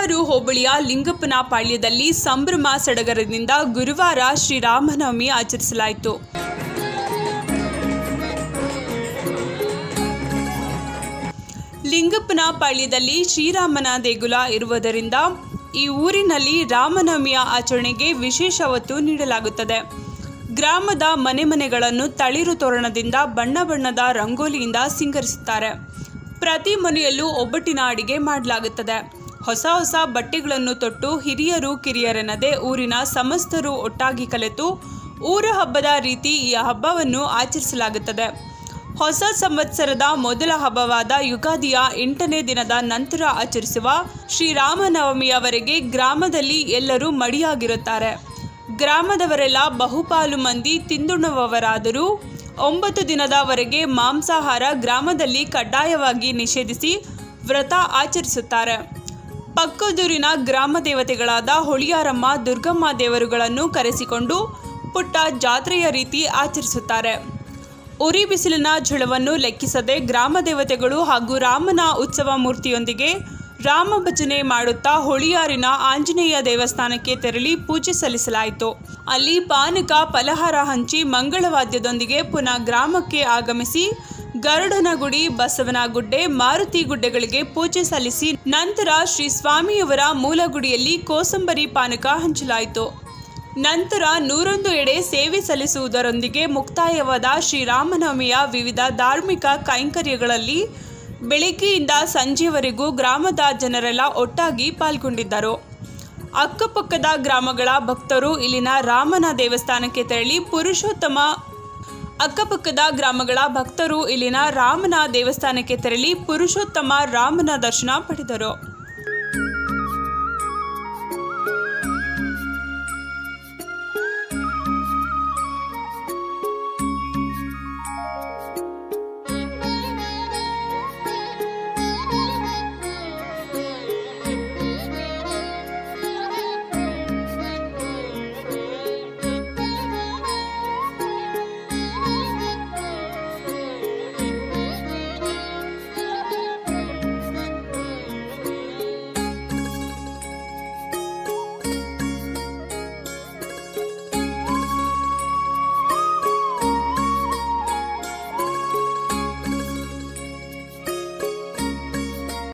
ಹಿರಿಯೂರು ಹೋಬಳಿಯ ಲಿಂಗಪ್ಪನ ಪಾಳ್ಯದಲ್ಲಿ ಸಂಭ್ರಮ ಸಡಗರದಿಂದ ಗುರುವಾರ ಶ್ರೀರಾಮನವಮಿ ಆಚರಿಸಲಾಯಿತು ಲಿಂಗಪ್ಪನ ಪಾಳ್ಯದಲ್ಲಿ ಶ್ರೀರಾಮನ ದೇಗುಲ ಇರುವುದರಿಂದ ಈ ಊರಿನಲ್ಲಿ ರಾಮನವಮಿಯ ಆಚರಣೆಗೆ ವಿಶೇಷ ಒತ್ತು ನೀಡಲಾಗುತ್ತದೆ ಗ್ರಾಮದ ಮನೆ ಮನೆಗಳನ್ನು ತಳಿರು ತೋರಣದಿಂದ ಬಣ್ಣ ಬಣ್ಣದ ರಂಗೋಲಿಯಿಂದ ಸಿಂಗರಿಸುತ್ತಾರೆ ಪ್ರತಿ ಮನೆಯಲ್ಲೂ ಒಬ್ಬಟ್ಟಿನ ಅಡಿಗೆ ಮಾಡಲಾಗುತ್ತದೆ ಹೊಸ ಹೊಸ ಬಟ್ಟೆಗಳನ್ನು ತೊಟ್ಟು ಹಿರಿಯರು ಕಿರಿಯರೆನ್ನದೆ ಊರಿನ ಸಮಸ್ತರು ಒಟ್ಟಾಗಿ ಕಲೆತು ಊರ ಹಬ್ಬದ ರೀತಿ ಈ ಹಬ್ಬವನ್ನು ಆಚರಿಸಲಾಗುತ್ತದೆ ಹೊಸ ಸಂವತ್ಸರದ ಮೊದಲ ಹಬ್ಬವಾದ ಯುಗಾದಿಯ ಎಂಟನೇ ದಿನದ ನಂತರ ಆಚರಿಸುವ ಶ್ರೀರಾಮನವಮಿಯವರೆಗೆ ಗ್ರಾಮದಲ್ಲಿ ಎಲ್ಲರೂ ಮಡಿಯಾಗಿರುತ್ತಾರೆ ಗ್ರಾಮದವರೆಲ್ಲ ಬಹುಪಾಲು ಮಂದಿ ತಿಂದುಣ್ಣುವವರಾದರೂ ಒಂಬತ್ತು ದಿನದವರೆಗೆ ಮಾಂಸಾಹಾರ ಗ್ರಾಮದಲ್ಲಿ ಕಡ್ಡಾಯವಾಗಿ ನಿಷೇಧಿಸಿ ವ್ರತ ಆಚರಿಸುತ್ತಾರೆ ಪಕ್ಕದೂರಿನ ಗ್ರಾಮ ದೇವತೆಗಳಾದ ಹೊಳಿಯಾರಮ್ಮ ದುರ್ಗಮ್ಮ ದೇವರುಗಳನ್ನು ಕರೆಸಿಕೊಂಡು ಪುಟ್ಟ ಜಾತ್ರೆಯ ರೀತಿ ಆಚರಿಸುತ್ತಾರೆ ಉರಿ ಬಿಸಿಲಿನ ಝಳವನ್ನು ಲೆಕ್ಕಿಸದೆ ಗ್ರಾಮ ದೇವತೆಗಳು ಹಾಗೂ ರಾಮನ ಉತ್ಸವ ಮೂರ್ತಿಯೊಂದಿಗೆ ರಾಮ ಭಜನೆ ಮಾಡುತ್ತಾ ಹೊಳಿಯಾರಿನ ಆಂಜನೇಯ ದೇವಸ್ಥಾನಕ್ಕೆ ತೆರಳಿ ಪೂಜೆ ಸಲ್ಲಿಸಲಾಯಿತು ಅಲ್ಲಿ ಪಾನಕ ಫಲಹಾರ ಹಂಚಿ ಮಂಗಳವಾದ್ಯದೊಂದಿಗೆ ಪುನಃ ಗ್ರಾಮಕ್ಕೆ ಆಗಮಿಸಿ ಗರುಡನಗುಡಿ ಬಸವನಗುಡ್ಡೆ ಮಾರುತಿ ಗುಡ್ಡೆಗಳಿಗೆ ಪೂಜೆ ಸಲ್ಲಿಸಿ ನಂತರ ಶ್ರೀ ಸ್ವಾಮಿಯವರ ಮೂಲ ಗುಡಿಯಲ್ಲಿ ಕೋಸಂಬರಿ ಪಾನಕ ಹಂಚಲಾಯಿತು ನಂತರ ನೂರೊಂದು ಎಡೆ ಸೇವೆ ಸಲ್ಲಿಸುವುದರೊಂದಿಗೆ ಮುಕ್ತಾಯವಾದ ಶ್ರೀರಾಮನವಮಿಯ ವಿವಿಧ ಧಾರ್ಮಿಕ ಕೈಂಕರ್ಯಗಳಲ್ಲಿ ಬೆಳಿಗ್ಗೆಯಿಂದ ಸಂಜೆಯವರೆಗೂ ಗ್ರಾಮದ ಜನರೆಲ್ಲ ಒಟ್ಟಾಗಿ ಪಾಲ್ಗೊಂಡಿದ್ದರು ಅಕ್ಕಪಕ್ಕದ ಗ್ರಾಮಗಳ ಭಕ್ತರು ಇಲ್ಲಿನ ರಾಮನ ದೇವಸ್ಥಾನಕ್ಕೆ ತೆರಳಿ ಪುರುಷೋತ್ತಮ ಅಕ್ಕಪಕ್ಕದ ಗ್ರಾಮಗಳ ಭಕ್ತರು ಇಲ್ಲಿನ ರಾಮನ ದೇವಸ್ಥಾನಕ್ಕೆ ತೆರಳಿ ಪುರುಷೋತ್ತಮ ರಾಮನ ದರ್ಶನ ಪಡೆದರು